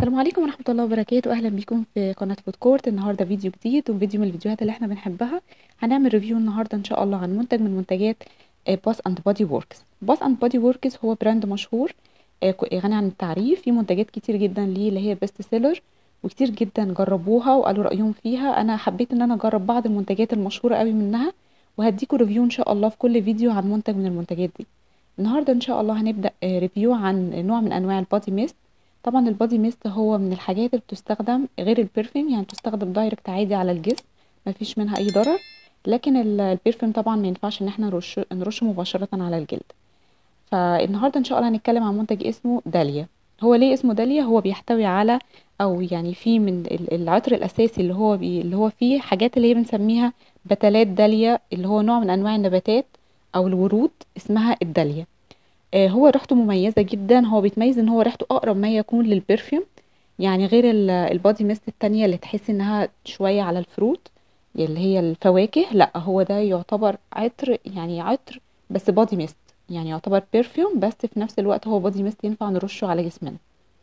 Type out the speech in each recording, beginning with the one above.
السلام عليكم ورحمة الله وبركاته أهلا بيكم في قناة فود كورت النهاردة فيديو جديد وفيديو من الفيديوهات اللي احنا بنحبها هنعمل ريفيو النهاردة إن شاء الله عن منتج من منتجات باس أند بودي ووركس باس أند بودي ووركس هو براند مشهور آه، ك- غني عن التعريف في منتجات كتير جدا ليه اللي هي بيست سيلر وكتير جدا جربوها وقالوا رأيهم فيها أنا حبيت إن أنا أجرب بعض المنتجات المشهورة قوي منها وهديكوا ريفيو إن شاء الله في كل فيديو عن منتج من المنتجات دي النهاردة إن شاء الله هنبدأ آه، ريفيو عن نوع من أنواع البودي ميست طبعا البودي ميست هو من الحاجات اللي بتستخدم غير البرفيوم يعني بتستخدم دايركت عادي على الجسم مفيش منها اي ضرر لكن ال- البرفيوم طبعا ما ينفعش ان احنا نرش نرشه مباشرة على الجلد فالنهارده ان شاء الله هنتكلم عن منتج اسمه داليا هو ليه اسمه داليا هو بيحتوي على او يعني في من ال- العطر الاساسي اللي هو بي اللي هو فيه حاجات اللي هي بنسميها بتلات داليا اللي هو نوع من انواع النباتات او الورود اسمها الداليا آه، هو ريحته مميزة جدا هو بيتميز ان هو ريحته اقرب ما يكون للبرفيوم يعني غير ال- البادي ميست التانية اللي تحس انها شوية على الفروت اللي هي الفواكه لا هو ده يعتبر عطر يعني عطر بس بادي ميست يعني يعتبر برفيوم بس في نفس الوقت هو بادي ميست ينفع نرشه على جسمنا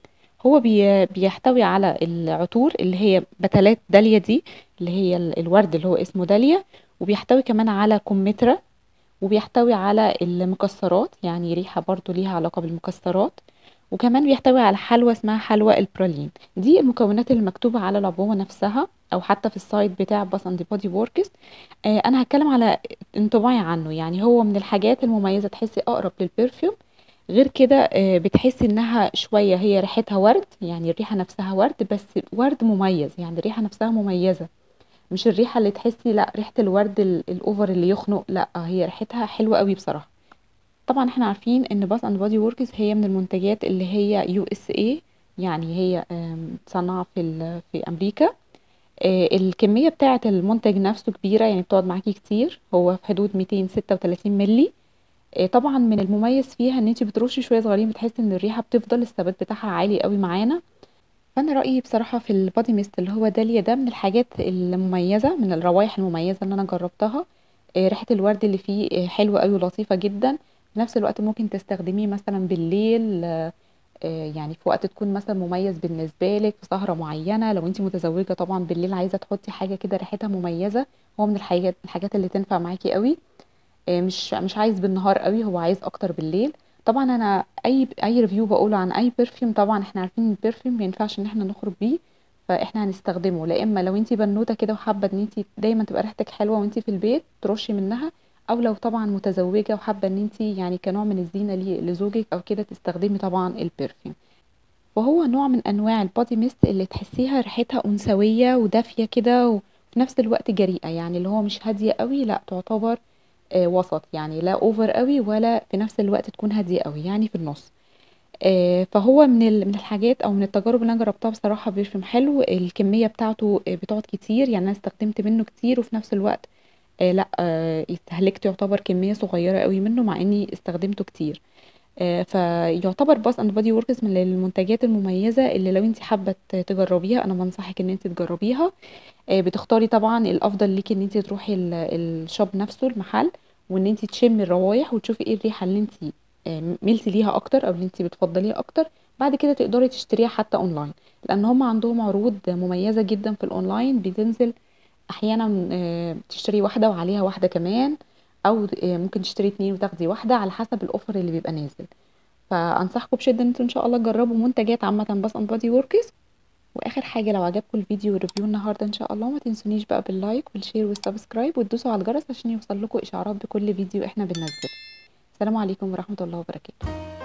هو بي بيحتوي على العطور اللي هي بتلات داليا دي اللي هي ال- الورد اللي هو اسمه داليا وبيحتوي كمان على كمثرى وبيحتوي على المكسرات يعني ريحة برضو ليها علاقة بالمكسرات وكمان بيحتوي على حلوى اسمها حلوى البرالين دي المكونات اللي مكتوبة على العبوة نفسها او حتى في السايت بتاع باس اند بودي ووركس آه انا هتكلم على انطباعي عنه يعني هو من الحاجات المميزة تحسي اقرب للبرفيوم غير كده آه بتحسي انها شوية هي ريحتها ورد يعني الريحة نفسها ورد بس ورد مميز يعني الريحة نفسها مميزة مش الريحة اللي تحسي لا ريحة الورد ال- الاوفر اللي يخنق لا هي ريحتها حلوة قوي بصراحة طبعا احنا عارفين ان باث اند بودي وركس هي من المنتجات اللي هي يو اس اي يعني هي آم، متصنعة في ال- في امريكا آه، الكمية بتاعة المنتج نفسه كبيرة يعني بتقعد معاكي كتير هو في حدود 236 ملي آه، طبعا من المميز فيها ان انت بترشي شوية صغيرين بتحسي ان الريحة بتفضل الثبات بتاعها عالي قوي معانا فانا رايي بصراحه في البادي ميست اللي هو داليا ده من الحاجات المميزه من الروائح المميزه اللي انا جربتها آه، ريحه الورد اللي فيه آه، حلوه قوي ولطيفه جدا في نفس الوقت ممكن تستخدميه مثلا بالليل آه، آه، يعني في وقت تكون مثلا مميز بالنسبه لك في سهره معينه لو انت متزوجه طبعا بالليل عايزه تحطي حاجه كده ريحتها مميزه هو من الحاجات الحاجات اللي تنفع معاكي قوي آه، مش مش عايز بالنهار قوي هو عايز اكتر بالليل طبعا انا اي اي ريفيو بقوله عن اي برفيوم طبعا احنا عارفين ان البرفيوم ما ينفعش ان احنا نخرج بيه فاحنا هنستخدمه لا اما لو انتي بنوته كده وحابه ان انتي دايما تبقى ريحتك حلوه وانتي في البيت ترشي منها او لو طبعا متزوجه وحابه ان انتي يعني كنوع من الزينه لي- لزوجك او كده تستخدمي طبعا البرفيوم وهو نوع من انواع البودي ميست اللي تحسيها ريحتها انثويه ودافيه كده وفي نفس الوقت جريئه يعني اللي هو مش هاديه قوي لا تعتبر آه، وسط يعني لا اوفر قوي ولا في نفس الوقت تكون هاديه قوي يعني في النص آه، فهو من ال- من الحاجات او من التجارب اللي انا جربتها بصراحه بيرفيوم حلو الكميه بتاعته آه، بتقعد كتير يعني انا استخدمت منه كتير وفي نفس الوقت آه، لا آه، استهلكت يعتبر كميه صغيره قوي منه مع اني استخدمته كتير آه، فيعتبر باس اند بودي وركس من المنتجات المميزه اللي لو انت حابه ت- تجربيها انا بنصحك ان انت تجربيها آه، بتختاري طبعا الافضل ليكي ان انت تروحي ال- الشوب نفسه المحل وان انت تشمي الروايح وتشوفي ايه الريحه اللي انت آه، ملتي ليها اكتر او اللي انت بتفضليها اكتر بعد كده تقدري تشتريها حتى اونلاين لان هم عندهم عروض مميزه جدا في الاونلاين بتنزل احيانا آه، تشتري واحده وعليها واحده كمان او آه، ممكن تشتري اتنين وتاخدي واحده على حسب الاوفر اللي بيبقى نازل فانصحكم بشده ان انتوا ان شاء الله تجربوا منتجات عامه باس اند بودي وركس واخر حاجه لو عجبكم الفيديو والريفيو النهارده ان شاء الله ما تنسونيش بقى باللايك والشير والسبسكرايب وتدوسوا على الجرس عشان يوصل لكم اشعارات بكل فيديو احنا بننزله السلام عليكم ورحمه الله وبركاته